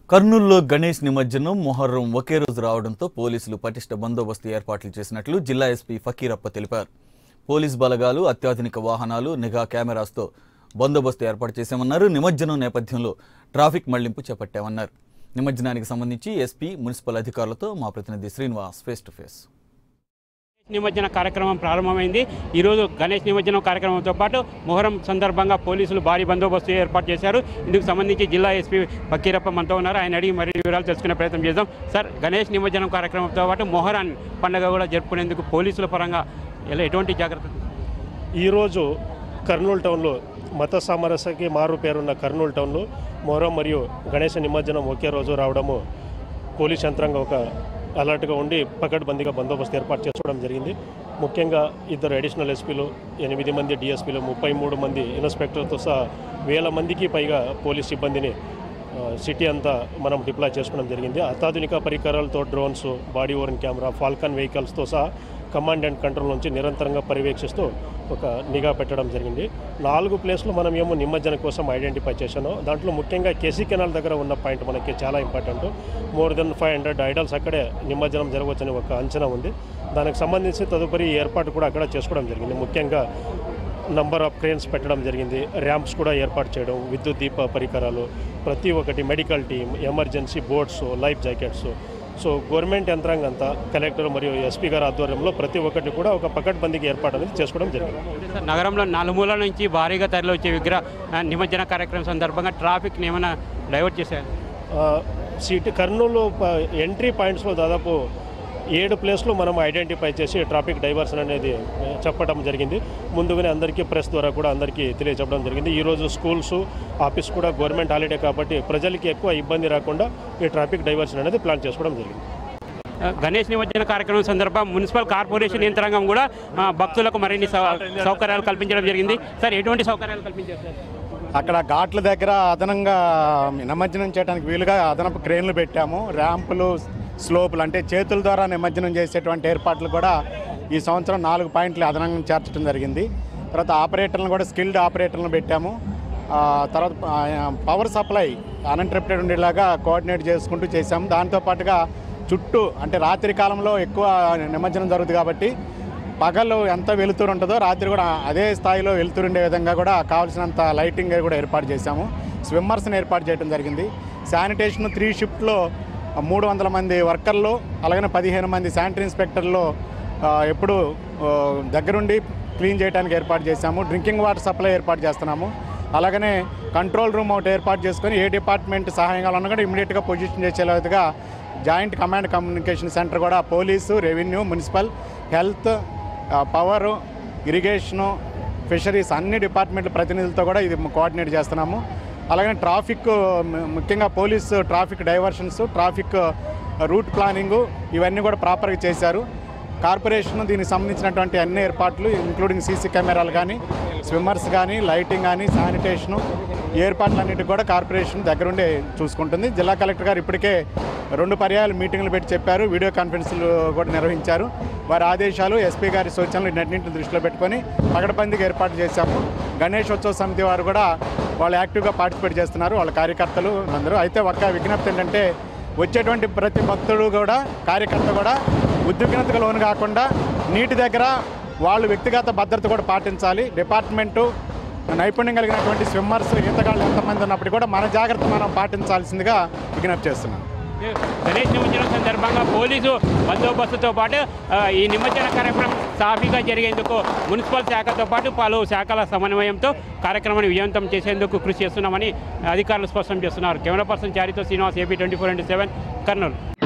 కర్నూలులో గణేష్ నిమజ్జనం మొహర్రం ఒకే రోజు రావడంతో పోలీసులు పటిష్ట బందోబస్తు ఏర్పాట్లు చేసినట్లు జిల్లా ఎస్పీ ఫకీరప్ప తెలిపారు పోలీస్ బలగాలు అత్యాధునిక వాహనాలు నిఘా కెమెరాస్తో బందోబస్తు ఏర్పాటు చేశామన్నారు నిమజ్జనం నేపథ్యంలో ట్రాఫిక్ మళ్లింపు చేపట్టామన్నారు నిమజ్జనానికి సంబంధించి ఎస్పీ మున్సిపల్ అధికారులతో మా ప్రతినిధి శ్రీనివాస్ ఫేస్ టు ఫేస్ నిమజ్జన కార్యక్రమం ప్రారంభమైంది ఈరోజు గణేష్ నిమజ్జనం కార్యక్రమంతో పాటు మొహరం సందర్భంగా పోలీసులు భారీ బందోబస్తు ఏర్పాటు చేశారు ఇందుకు సంబంధించి జిల్లా ఎస్పీ బకీరప్ప మనతో ఉన్నారు ఆయన అడిగి మరిన్ని వివరాలు తెలుసుకునే ప్రయత్నం చేద్దాం సార్ గణేష్ నిమజ్జనం కార్యక్రమంతో పాటు మొహరాన్ పండుగ కూడా జరుపుకునేందుకు పోలీసుల పరంగా ఎలా ఎటువంటి జాగ్రత్తలు ఈరోజు కర్నూలు టౌన్లో మత సామరస్యకి మారు పేరున్న కర్నూలు టౌన్లో మొహరం మరియు గణేష నిమజ్జనం ఒకే రోజు రావడము పోలీస్ యంత్రాంగం ఒక అలర్ట్గా ఉండి పకడ్బందీగా బందోబస్తు ఏర్పాటు చేసుకోవడం జరిగింది ముఖ్యంగా ఇద్దరు అడిషనల్ ఎస్పీలు ఎనిమిది మంది డిఎస్పీలు ముప్పై మూడు మంది ఇన్స్పెక్టర్తో సహా వేల మందికి పైగా పోలీస్ సిబ్బందిని ఆ, సిటీ అంతా మనం డిప్లాయ్ చేసుకోవడం జరిగింది అత్యాధునిక పరికరాలతో drones body worn camera falcon వెహికల్స్తో సహా కమాండ్ అండ్ కంట్రోల్ నుంచి నిరంతరంగా పర్యవేక్షిస్తూ ఒక నిఘా పెట్టడం జరిగింది నాలుగు ప్లేస్లు మనం ఏమో నిమజ్జనం కోసం ఐడెంటిఫై చేశాను దాంట్లో ముఖ్యంగా కేసీ కెనాల్ దగ్గర ఉన్న పాయింట్ మనకి చాలా important more than five hundred idols అక్కడే నిమజ్జనం జరగవచ్చని ఒక అంచనా ఉంది దానికి సంబంధించి తదుపరి ఏర్పాటు కూడా అక్కడ చేసుకోవడం జరిగింది ముఖ్యంగా నంబర్ ఆఫ్ క్రేన్స్ పెట్టడం జరిగింది ర్యాంప్స్ కూడా ఏర్పాటు చేయడం విద్యుత్ దీప పరికరాలు ప్రతి ఒక్కటి medical team emergency boats life jackets so government యంత్రాంగం అంతా కలెక్టర్ మరియు ఎస్పీ గారి ఆధ్వర్యంలో ప్రతి ఒక్కటి కూడా ఒక పకడ్బందీకి ఏర్పాటు అనేది చేసుకోవడం జరిగింది సార్ నగరంలో నలుమూల నుంచి భారీగా తరలి వచ్చే విగ్రహ ఆ, నిమజ్జన కార్యక్రమం సందర్భంగా ట్రాఫిక్ని ఏమైనా డైవర్ట్ చేశారు ఆ, సిటీ కర్నూలు ప- ఎంట్రీ పాయింట్స్లో దాదాపు ఏడు ప్లేస్లు మనం ఐడెంటిఫై చేసి ట్రాఫిక్ డైవర్షన్ అనేది ఆ, చెప్పడం జరిగింది ముందుగానే అందరికీ ప్రెస్ ద్వారా కూడా అందరికీ తెలియజెప్పడం జరిగింది ఈరోజు స్కూల్స్ ఆఫీస్ కూడా గవర్నమెంట్ హాలిడే కాబట్టి ప్రజలకి ఎక్కువ ఇబ్బంది రాకుండా ఈ ట్రాఫిక్ డైవర్షన్ అనేది ప్లాన్ చేసుకోవడం జరిగింది ఆ, గణేష్ నిమజ్జన కార్యక్రమం సందర్భం మున్సిపల్ కార్పొరేషన్ యంత్రాంగం కూడా ఆ, భక్తులకు మరిన్ని సౌ- సౌకర్యాలు కల్పించడం జరిగింది సార్ ఎటువంటి సౌకర్యాలు కల్పించారు సార్ అక్కడ ఘాట్ల దగ్గర అదనంగా నిమజ్జనం చేయడానికి వీలుగా అదనపు క్రేన్లు పెట్టాము ర్యాంపులు స్లోపులు అంటే చేతుల ద్వారా నిమజ్జనం చేసేటువంటి ఏర్పాట్లు కూడా ఈ సంవత్సరం నాలుగు పాయింట్లు అదనంగా చేర్చడం జరిగింది తర్వాత ఆపరేటర్లను కూడా స్కిల్డ్ ఆపరేటర్లను పెట్టాము ఆ, తర్వాత ఆ, పవర్ సప్లై అన్ఇంటరప్టెడ్ ఉండేలాగా కోఆర్డినేట్ చేసుకుంటూ చేశాము దాంతోపాటుగా చుట్టూ అంటే రాత్రి కాలంలో ఎక్కువ నిమజ్జనం జరుగుతుంది కాబట్టి పగలు ఎంత వెలుతురు ఉంటుందో రాత్రి కూడా అదే స్థాయిలో వెలుతురు ఉండే విధంగా కూడా కావాల్సినంత లైటింగ్ కూడా ఏర్పాటు చేశాము స్విమ్మర్స్ని ఏర్పాటు చేయడం జరిగింది శానిటేషన్ త్రీ షిఫ్ట్లో మూడు వందల మంది వర్కర్లు అలాగే పదిహేను మంది శానిటరీ ఇన్స్పెక్టర్లు ఆ, ఎప్పుడు ఆ, దగ్గరుండి క్లీన్ చేయడానికి ఏర్పాటు చేశాము డ్రింకింగ్ వాటర్ సప్లై ఏర్పాటు చేస్తున్నాము అలాగనే కంట్రోల్ రూమ్ ఒకటి ఏర్పాటు చేసుకొని ఏ డిపార్ట్మెంట్ సహాయం కావాలన్నా కూడా ఇమీడియట్గా పొజిషన్ చేసేలాగా జాయింట్ కమాండ్ కమ్యూనికేషన్ సెంటర్ కూడా పోలీసు రెవెన్యూ మున్సిపల్ హెల్త్ ఆ, పవరు ఇరిగేషను ఫిషరీస్ అన్ని డిపార్ట్మెంట్ల ప్రతినిధులతో కూడా ఇది కోఆర్డినేట్ చేస్తున్నాము అలాగే ట్రాఫిక్ ము- ముఖ్యంగా police traffic diversions traffic route planning ఇవన్నీ కూడా ప్రాపర్గా చేశారు కార్పొరేషన్ దీనికి సంబంధించినటువంటి అన్ని ఏర్పాట్లు ఇంక్లూడింగ్ సీసీ కెమెరాలు కానీ స్విమ్మర్స్ కానీ లైటింగ్ కానీ శానిటేషను ఏర్పాట్లన్నిటి కూడా కార్పొరేషన్ దగ్గరుండే చూసుకుంటుంది జిల్లా కలెక్టర్ గారు ఇప్పటికే రెండు పర్యాయాలు మీటింగ్లు పెట్టి చెప్పారు వీడియో కాన్ఫరెన్స్లు కూడా నిర్వహించారు వారి ఆదేశాలు ఎస్పీ గారి సూచనలు ఇన్నింటిని దృష్టిలో పెట్టుకొని పగడబందీకి ఏర్పాటు చేశాము గణేష్ ఉత్సవ సమితి వారు కూడా వాళ్ళు యాక్టివ్గా పార్టిసిపేట్ చేస్తున్నారు వాళ్ళ కార్యకర్తలు అందరూ అయితే ఒక్క విజ్ఞప్తి ఏంటంటే వచ్చేటువంటి ప్రతి భక్తుడు కూడా కార్యకర్త కూడా ఉద్విగ్నతకు లోను కాకుండా నీటి దగ్గర వాళ్ళు వ్యక్తిగత భద్రత కూడా పాటించాలి డిపార్ట్మెంటు నైపుణ్యం కలిగినటువంటి స్విమ్మర్స్ ఈతగాళ్ళు ఎంతమంది ఉన్నప్పటికీ కూడా మన జాగ్రత్త మనం పాటించాల్సిందిగా విజ్ఞప్తి చేస్తున్నాం గణేష్ నిమజ్జనం సందర్భంగా పోలీసు బందోబస్తుతో పాటు ఆ, ఈ నిమజ్జన కార్యక్రమం సాఫీగా జరిగేందుకు మున్సిపల్ శాఖతో పాటు పలు శాఖల సమన్వయంతో కార్యక్రమాన్ని విజయవంతం చేసేందుకు కృషి చేస్తున్నామని అధికారులు స్పష్టం చేస్తున్నారు కెమెరా పర్సన్ చారితో Srinivas AP twenty four into seven Kurnool